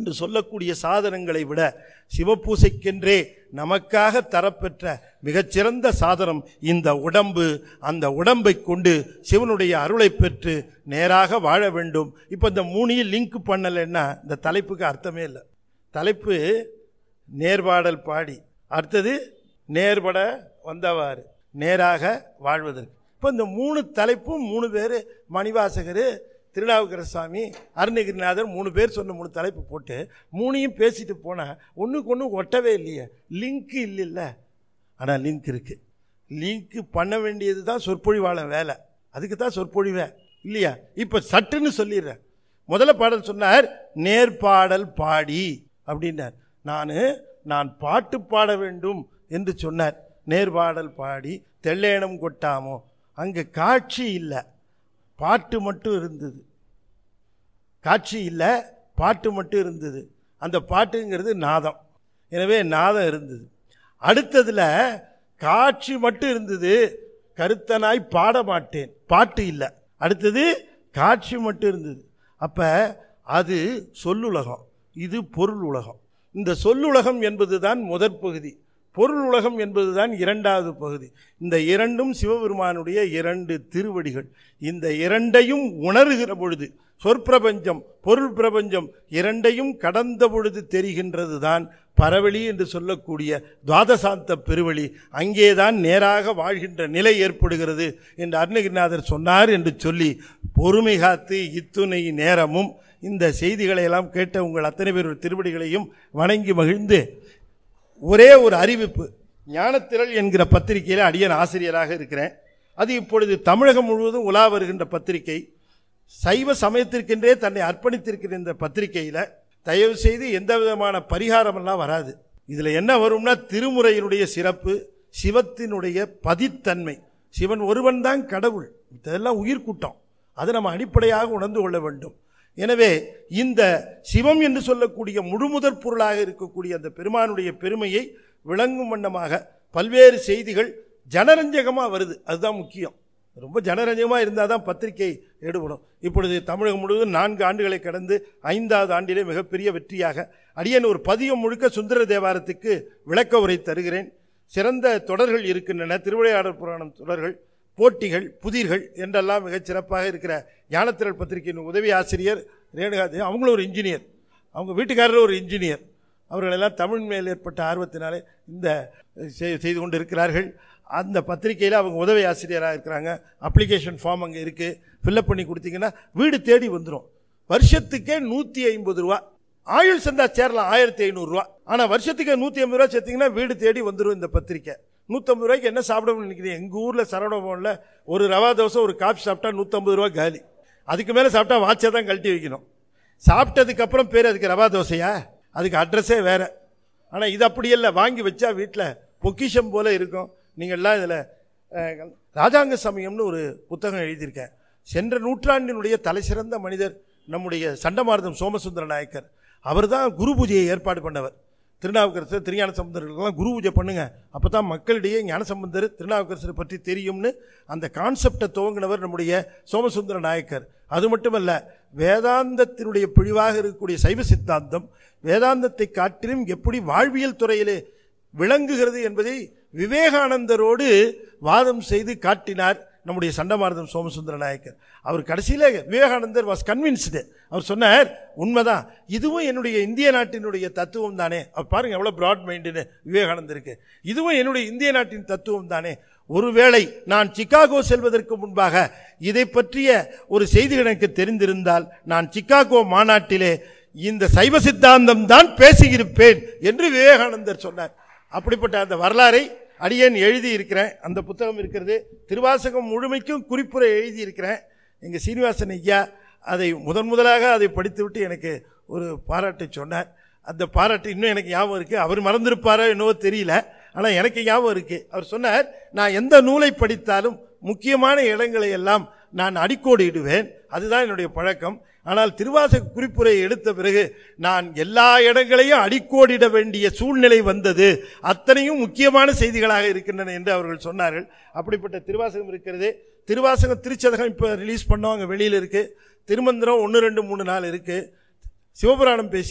என்று சொல்லக்கூடிய சாதனங்களை விட சிவபூசைக்கென்றே நமக்காக தரப்பெற்ற மிகச்சிறந்த சாதனம் இந்த உடம்பு அந்த உடம்பை கொண்டு சிவனுடைய அருளை பெற்று நேராக வாழ வேண்டும் இப்போ இந்த மூணையும் லிங்க் பண்ணலைன்னா இந்த தலைப்புக்கு அர்த்தமே இல்லை தலைப்பு நேர்பாடல் பாடி அடுத்தது நேர்பட வந்தவாறு நேராக வாழ்வதற்கு இப்போ இந்த மூணு தலைப்பும் மூணு பேர் மணிவாசகர் திருநாவுக்கர சுவாமி அருணகிரிநாதர் மூணு பேர் சொன்ன மூணு தலைப்பு போட்டு மூணையும் பேசிட்டு போனால் ஒன்றுக்கு ஒன்று ஒட்டவே இல்லையே லிங்க் இல்லைல்ல ஆனால் லிங்க் இருக்குது லிங்க் பண்ண வேண்டியது தான் சொற்பொழிவாளன் வேலை அதுக்கு தான் சொற்பொழிவே இல்லையா இப்போ சட்டுன்னு சொல்லிடுறேன் முதல்ல பாடல் சொன்னார் நேர்பாடல் பாடி அப்படின்னார் நான் நான் பாட்டு பாட வேண்டும் என்று சொன்னார் நேர்பாடல் பாடி தெள்ளேனம் கொட்டாமோ அங்கே காட்சி இல்லை பாட்டு மட்டும் இருந்தது காட்சி இல்லை பாட்டு மட்டும் இருந்தது அந்த பாட்டுங்கிறது நாதம் எனவே நாதம் இருந்தது அடுத்ததில் காட்சி மட்டும் இருந்தது கருத்தனாய் பாட மாட்டேன் பாட்டு இல்லை அடுத்தது காட்சி மட்டும் இருந்தது அப்போ அது சொல்லுலகம் இது பொருள் உலகம் இந்த சொல்லுலகம் என்பது தான் முதற் பகுதி பொருள் உலகம் என்பதுதான் இரண்டாவது பகுதி இந்த இரண்டும் சிவபெருமானுடைய இரண்டு திருவடிகள் இந்த இரண்டையும் உணர்கிற பொழுது சொற்பிரபஞ்சம் பொருள் பிரபஞ்சம் இரண்டையும் கடந்த பொழுது தெரிகின்றது தான் பரவழி என்று சொல்லக்கூடிய துவாதசாந்த பெருவழி அங்கேதான் நேராக வாழ்கின்ற நிலை ஏற்படுகிறது என்று அருணகிரிநாதர் சொன்னார் என்று சொல்லி பொறுமை காத்து இத்துணை நேரமும் இந்த செய்திகளை எல்லாம் கேட்ட உங்கள் அத்தனை பேர் திருவடிகளையும் வணங்கி மகிழ்ந்து ஒரே ஒரு அறிவிப்பு ஞானத்திரள் என்கிற பத்திரிகையில் அடியன் ஆசிரியராக இருக்கிறேன் அது இப்பொழுது தமிழகம் முழுவதும் உலா வருகின்ற பத்திரிகை சைவ சமயத்திற்கென்றே தன்னை அர்ப்பணித்திருக்கிற இந்த பத்திரிகையில் தயவு செய்து எந்த விதமான பரிகாரமெல்லாம் வராது இதில் என்ன வரும்னா திருமுறையினுடைய சிறப்பு சிவத்தினுடைய பதித்தன்மை சிவன் ஒருவன் தான் கடவுள் இதெல்லாம் உயிர்க்கூட்டம் அதை நம்ம அடிப்படையாக உணர்ந்து கொள்ள வேண்டும் எனவே இந்த சிவம் என்று சொல்லக்கூடிய முழுமுதற் பொருளாக இருக்கக்கூடிய அந்த பெருமானுடைய பெருமையை விளங்கும் வண்ணமாக பல்வேறு செய்திகள் ஜனரஞ்சகமாக வருது அதுதான் முக்கியம் ரொம்ப ஜனரஞ்சகமாக இருந்தால் தான் பத்திரிகை எடுபடும் இப்பொழுது தமிழகம் முழுவதும் நான்கு ஆண்டுகளை கடந்து ஐந்தாவது ஆண்டிலே மிகப்பெரிய வெற்றியாக அடியன் ஒரு பதியம் முழுக்க சுந்தர தேவாரத்துக்கு விளக்க உரை தருகிறேன் சிறந்த தொடர்கள் இருக்கின்றன திருவிளையாடல் புராணம் தொடர்கள் போட்டிகள் புதிர்கள் என்றெல்லாம் மிகச் சிறப்பாக இருக்கிற ஞானத்திரள் பத்திரிகையின் உதவி ஆசிரியர் ரேணுகாதேவி அவங்களும் ஒரு இன்ஜினியர் அவங்க வீட்டுக்காரர் ஒரு இன்ஜினியர் அவர்களெல்லாம் தமிழ் மேல் ஏற்பட்ட ஆர்வத்தினாலே இந்த செய்- செய்து கொண்டு இருக்கிறார்கள் அந்த பத்திரிகையில் அவங்க உதவி ஆசிரியராக இருக்கிறாங்க அப்ளிகேஷன் ஃபார்ம் அங்கே இருக்குது ஃபில்அப் பண்ணி கொடுத்தீங்கன்னா வீடு தேடி வந்துடும் வருஷத்துக்கே நூற்றி ஐம்பது ரூபா ஆயுள் சந்தா சேரலாம் ஆயிரத்தி ஐநூறுரூவா ஆனால் வருஷத்துக்கு நூற்றி ஐம்பது ரூபா சேர்த்தீங்கன்னா வீடு தேடி வந்துடும் இந்த பத்திரிக்கை நூற்றம்பது ரூபாய்க்கு என்ன சாப்பிடணும்னு நினைக்கிறீங்க எங்கள் ஊரில் சரவணபவனில் ஒரு ரவா தோசை ஒரு காஃபி சாப்பிட்டா நூற்றம்பது ரூபா காலி அதுக்கு மேலே சாப்பிட்டா வாட்சை தான் கழட்டி வைக்கணும் சாப்பிட்டதுக்கப்புறம் பேர் அதுக்கு ரவா தோசையா அதுக்கு அட்ரஸே வேறு ஆனால் இது அப்படி இல்லை வாங்கி வச்சா வீட்டில் பொக்கிஷம் போல இருக்கும் நீங்கள்லாம் இதில் ராஜாங்க சமயம்னு ஒரு புத்தகம் எழுதியிருக்கேன் சென்ற நூற்றாண்டினுடைய தலைசிறந்த மனிதர் நம்முடைய சண்டமாரதம் சோமசுந்தர நாயக்கர் அவர் தான் குரு பூஜையை ஏற்பாடு பண்ணவர் திருநாவுக்கரசர் திருஞான சம்பந்தர்களுக்கெல்லாம் குரு பூஜை பண்ணுங்க அப்போ தான் மக்களிடையே ஞானசம்பந்தர் திருநாவுக்கரசரை பற்றி தெரியும்னு அந்த கான்செப்டை துவங்கினவர் நம்முடைய சோமசுந்தர நாயக்கர் அது மட்டுமல்ல வேதாந்தத்தினுடைய பிழிவாக இருக்கக்கூடிய சைவ சித்தாந்தம் வேதாந்தத்தை காட்டிலும் எப்படி வாழ்வியல் துறையிலே விளங்குகிறது என்பதை விவேகானந்தரோடு வாதம் செய்து காட்டினார் நம்முடைய சண்டமாரதம் சோமசுந்தர நாயக்கர் அவர் கடைசியில் விவேகானந்தர் வாஸ் கன்வின்ஸ்டு அவர் சொன்னார் உண்மைதான் இதுவும் என்னுடைய இந்திய நாட்டினுடைய தத்துவம் தானே அவர் பாருங்க எவ்வளோ பிராட் மைண்டுன்னு விவேகானந்தருக்கு இதுவும் என்னுடைய இந்திய நாட்டின் தத்துவம் தானே ஒருவேளை நான் சிகாகோ செல்வதற்கு முன்பாக இதை பற்றிய ஒரு செய்தி எனக்கு தெரிந்திருந்தால் நான் சிகாகோ மாநாட்டிலே இந்த சைவ சித்தாந்தம் தான் பேசியிருப்பேன் என்று விவேகானந்தர் சொன்னார் அப்படிப்பட்ட அந்த வரலாறை அடியேன் எழுதி இருக்கிறேன் அந்த புத்தகம் இருக்கிறது திருவாசகம் முழுமைக்கும் குறிப்புரை எழுதி இருக்கிறேன் எங்கள் சீனிவாசன் ஐயா அதை முதன் முதலாக அதை படித்துவிட்டு எனக்கு ஒரு பாராட்டை சொன்னார் அந்த பாராட்டு இன்னும் எனக்கு ஞாபகம் இருக்குது அவர் மறந்திருப்பாரோ என்னவோ தெரியல ஆனால் எனக்கு ஞாபகம் இருக்குது அவர் சொன்னார் நான் எந்த நூலை படித்தாலும் முக்கியமான இடங்களை எல்லாம் நான் அடிக்கோடு இடுவேன் அதுதான் என்னுடைய பழக்கம் ஆனால் திருவாசக குறிப்புரை எடுத்த பிறகு நான் எல்லா இடங்களையும் அடிக்கோடிட வேண்டிய சூழ்நிலை வந்தது அத்தனையும் முக்கியமான செய்திகளாக இருக்கின்றன என்று அவர்கள் சொன்னார்கள் அப்படிப்பட்ட திருவாசகம் இருக்கிறது திருவாசகம் திருச்சதகம் இப்போ ரிலீஸ் பண்ணோம் அங்கே வெளியில் இருக்குது திருமந்திரம் ஒன்று ரெண்டு மூணு நாள் இருக்குது சிவபுராணம் பேசி